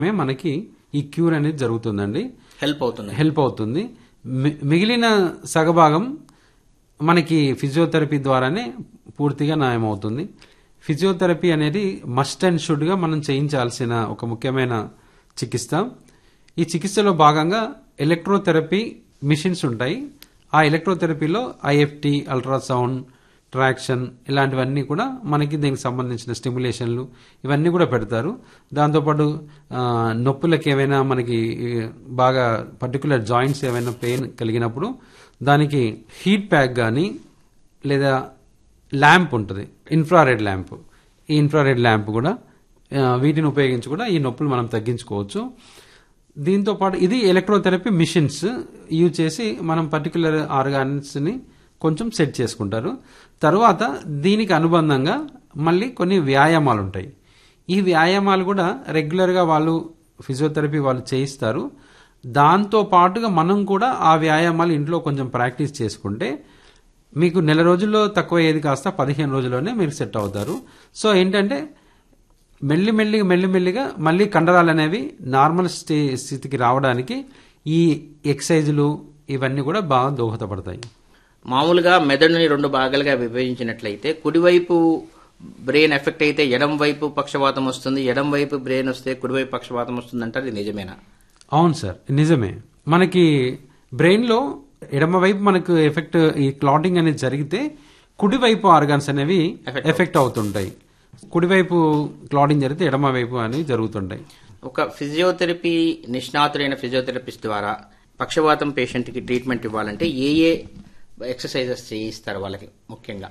మే మనకి ఈ క్యూర్ అనేది జరుగుతుందండి హెల్ప్ అవుతుంది హెల్ప్ అవుతుంది మి- మిగిలిన సగభాగం మనకి ఫిజియోథెరపీ ద్వారానే పూర్తిగా నయమవుతుంది ఫిజియోథెరపీ అనేది మస్ట్ అండ్ షుడ్గా మనం చేయించాల్సిన ఒక ముఖ్యమైన చికిత్స ఈ చికిత్సలో భాగంగా ఎలక్ట్రోథెరపీ మిషన్స్ ఉంటాయి ఆ ఎలక్ట్రోథెరపీలో ఐఎఫ్టి అల్ట్రాసౌండ్ ట్రాక్షన్ ఇలాంటివన్నీ కూడా మనకి దీనికి సంబంధించిన స్టిమ్యులేషన్లు ఇవన్నీ కూడా పెడతారు దాంతోపాటు ఆ, నొప్పులకి ఏమైనా మనకి ఈ, బాగా పర్టికులర్ జాయింట్స్ ఏమైనా పెయిన్ కలిగినప్పుడు దానికి హీట్ ప్యాక్ కానీ లేదా ల్యాంప్ ఉంటుంది ఇన్ఫ్రారెడ్ ల్యాంప్ ఈ ఇన్ఫ్రారెడ్ ల్యాంప్ కూడా ఆ, వీటిని ఉపయోగించి కూడా ఈ నొప్పులు మనం తగ్గించుకోవచ్చు దీంతో పాటు ఇది ఎలక్ట్రోథెరపీ మిషన్స్ యూజ్ చేసి మనం పర్టికులర్ ఆర్గాన్స్ ని కొంచెం సెట్ చేసుకుంటారు తర్వాత దీనికి అనుబంధంగా మళ్ళీ కొన్ని వ్యాయామాలు ఉంటాయి ఈ వ్యాయామాలు కూడా రెగ్యులర్ గా వాళ్ళు ఫిజియోథెరపీ వాళ్ళు చేయిస్తారు దాంతో పాటుగా మనం కూడా ఆ వ్యాయామాలు ఇంట్లో కొంచెం ప్రాక్టీస్ చేసుకుంటే మీకు నెల రోజుల్లో తక్కువ ఏది కాస్త పదిహేను రోజుల్లోనే మీరు సెట్ అవుతారు సో ఏంటంటే మెల్లి మెల్లిగా మెల్లి మెల్లిగా మళ్ళీ కండరాలు అనేవి నార్మల్ స్టే స్థితికి రావడానికి ఈ ఎక్సర్సైజులు ఇవన్నీ కూడా బాగా దోహదపడతాయి మామూలుగా మెదడుని రెండు భాగాలుగా విభజించినట్లయితే కుడివైపు బ్రెయిన్ ఎఫెక్ట్ అయితే ఎడం వైపు పక్షవాతం వస్తుంది ఎడం వైపు బ్రెయిన్ వస్తే కుడివైపు పక్షవాతం వస్తుంది అంటారు ఇది నిజమేనా అవును సార్ నిజమే మనకి బ్రెయిన్ లో ఎడమ వైపు మనకు ఎఫెక్ట్ ఈ క్లాటింగ్ అనేది జరిగితే కుడివైపు ఆర్గాన్స్ అనేవి Affect ఎఫెక్ట్ అవుతుంటాయి కుడివైపు క్లాటింగ్ జరిగితే ఎడమ వైపు అనేవి జరుగుతుంటాయి ఒక ఫిజియోథెరపీ నిష్ణాతులైన ఫిజియోథెరపిస్ట్ ద్వారా పక్షవాతం పేషెంట్ కి ట్రీట్మెంట్ ఇవ్వాలంటే ఏ ఏ ఎక్సర్సైజెస్ చేయిస్తారు వాళ్ళకి ముఖ్యంగా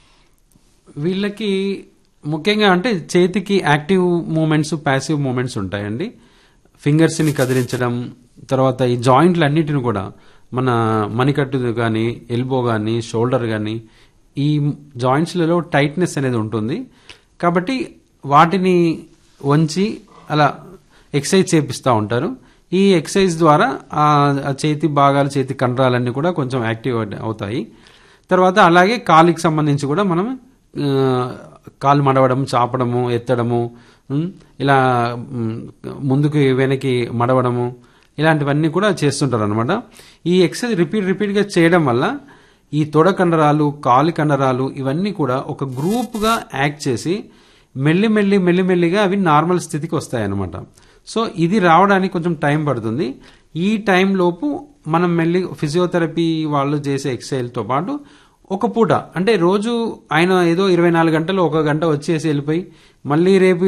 వీళ్ళకి ముఖ్యంగా అంటే చేతికి యాక్టివ్ మూమెంట్స్ ప్యాసివ్ మూమెంట్స్ ఉంటాయండి ఫింగర్స్ ని కదిలించడం తర్వాత ఈ జాయింట్లు అన్నిటిని కూడా మన మణికట్టు కానీ ఎల్బో కానీ షోల్డర్ కానీ ఈ జాయింట్స్లలో టైట్నెస్ అనేది ఉంటుంది కాబట్టి వాటిని వంచి అలా ఎక్సర్సైజ్ చేపిస్తూ ఉంటారు ఈ ఎక్సర్సైజ్ ద్వారా ఆ ఆ చేతి భాగాలు చేతి కండరాలన్నీ కూడా కొంచెం యాక్టివ్ అవుతాయి తర్వాత అలాగే కాలికి సంబంధించి కూడా మనం ఆ, కాలు మడవడం చాపడము ఎత్తడము ఉమ్, ఇలా ఉమ్, ముందుకు వెనక్కి మడవడము ఇలాంటివన్నీ కూడా చేస్తుంటారు అనమాట ఈ ఎక్సర్సైజ్ రిపీట్ రిపీట్గా చేయడం వల్ల ఈ తొడ కండరాలు కాలి కండరాలు ఇవన్నీ కూడా ఒక గ్రూప్గా యాక్ట్ చేసి మెల్లి మెల్లి మెల్లి మెల్లిగా అవి నార్మల్ స్థితికి వస్తాయి అన్నమాట సో ఇది రావడానికి కొంచెం టైం పడుతుంది ఈ టైం లోపు మనం మెల్లి ఫిజియోథెరపీ వాళ్ళు చేసే ఎక్సర్సైజ్తో పాటు ఒక పూట అంటే రోజు ఆయన ఏదో ఇరవై నాలుగు గంటలు ఒక గంట వచ్చేసి వెళ్ళిపోయి మళ్ళీ రేపు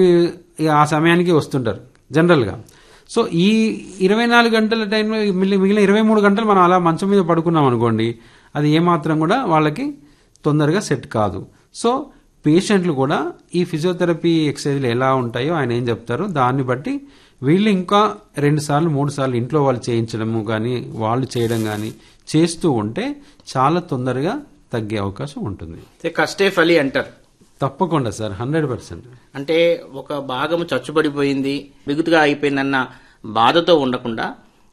ఆ సమయానికి వస్తుంటారు జనరల్గా సో ఈ ఇరవై నాలుగు గంటల టైంలో మిగిలిన మిగిలిన ఇరవై మూడు గంటలు మనం అలా మంచం మీద పడుకున్నాం అనుకోండి అది ఏమాత్రం కూడా వాళ్ళకి తొందరగా సెట్ కాదు సో పేషెంట్లు కూడా ఈ ఫిజియోథెరపీ ఎక్సర్సైజ్లు ఎలా ఉంటాయో ఆయన ఏం చెప్తారో దాన్ని బట్టి వీళ్ళు ఇంకా రెండు సార్లు మూడు సార్లు ఇంట్లో వాళ్ళు చేయించడము కానీ వాళ్ళు చేయడం కానీ చేస్తూ ఉంటే చాలా తొందరగా తగ్గే అవకాశం ఉంటుంది కష్టే ఫలి అంటారు తప్పకుండా సార్ హండ్రెడ్ పర్సెంట్ అంటే ఒక భాగం చచ్చుబడిపోయింది బిగుతుగా అయిపోయిందన్న బాధతో ఉండకుండా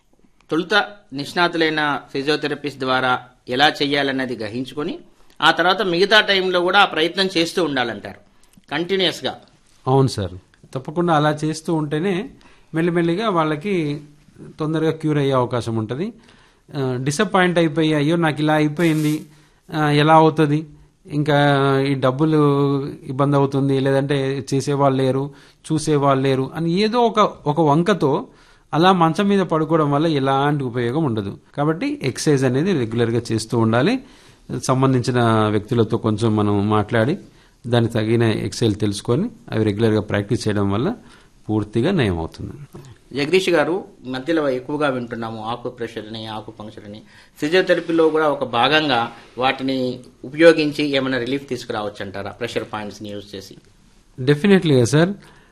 తొలుత నిష్ణాతులైన ఫిజియోథెరపిస్ట్ ద్వారా ఎలా చేయాలన్నది గ్రహించుకొని ఆ తర్వాత మిగతా టైంలో కూడా ఆ ప్రయత్నం చేస్తూ ఉండాలంటారు కంటిన్యూస్ గా అవును సార్ తప్పకుండా అలా చేస్తూ ఉంటేనే మెల్లిమెల్లిగా వాళ్ళకి తొందరగా క్యూర్ అయ్యే అవకాశం ఉంటుంది డిసప్పాయింట్ అయిపోయి అయ్యో నాకు ఇలా అయిపోయింది ఆ, ఎలా అవుతుంది ఇంకా ఈ డబ్బులు ఇబ్బంది అవుతుంది లేదంటే చేసేవాళ్ళు లేరు చూసేవాళ్ళు లేరు అని ఏదో ఒక ఒక వంకతో అలా మంచం మీద పడుకోవడం వల్ల ఎలాంటి ఉపయోగం ఉండదు కాబట్టి ఎక్సర్సైజ్ అనేది రెగ్యులర్గా చేస్తూ ఉండాలి సంబంధించిన వ్యక్తులతో కొంచెం మనం మాట్లాడి దానికి తగిన ఎక్సైల్ తెలుసుకొని అవి రెగ్యులర్గా ప్రాక్టీస్ చేయడం వల్ల పూర్తిగా నయం అవుతుంది జగదీష్ గారు మధ్యలో ఎక్కువగా వింటున్నాము ఆకు ప్రెషర్ అని ఆకు పంక్చర్ అని ఫిజియోథెరపీలో కూడా ఒక భాగంగా వాటిని ఉపయోగించి ఏమైనా రిలీఫ్ తీసుకురావచ్చు అంటారా ప్రెషర్ పాయింట్స్ ని యూజ్ చేసి డెఫినెట్లీగా సార్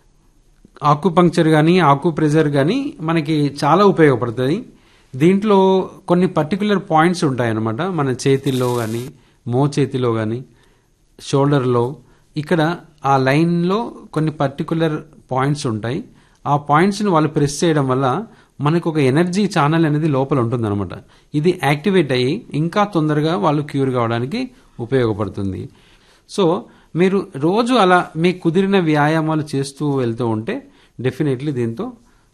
ఆకు పంక్చర్ కానీ ఆకు ప్రెజర్ కానీ మనకి చాలా ఉపయోగపడుతుంది దీంట్లో కొన్ని పర్టికులర్ పాయింట్స్ ఉంటాయన్నమాట మన చేతిలో కానీ మో చేతిలో కానీ షోల్డర్లో ఇక్కడ ఆ లైన్లో కొన్ని పర్టికులర్ పాయింట్స్ ఉంటాయి ఆ పాయింట్స్ని వాళ్ళు ప్రెస్ చేయడం వల్ల మనకు ఒక ఎనర్జీ ఛానల్ అనేది లోపల ఉంటుందన్నమాట ఇది యాక్టివేట్ అయ్యి ఇంకా తొందరగా వాళ్ళు క్యూర్ కావడానికి ఉపయోగపడుతుంది సో మీరు రోజు అలా మీకు కుదిరిన వ్యాయామాలు చేస్తూ వెళ్తూ ఉంటే డెఫినెట్లీ దీంతో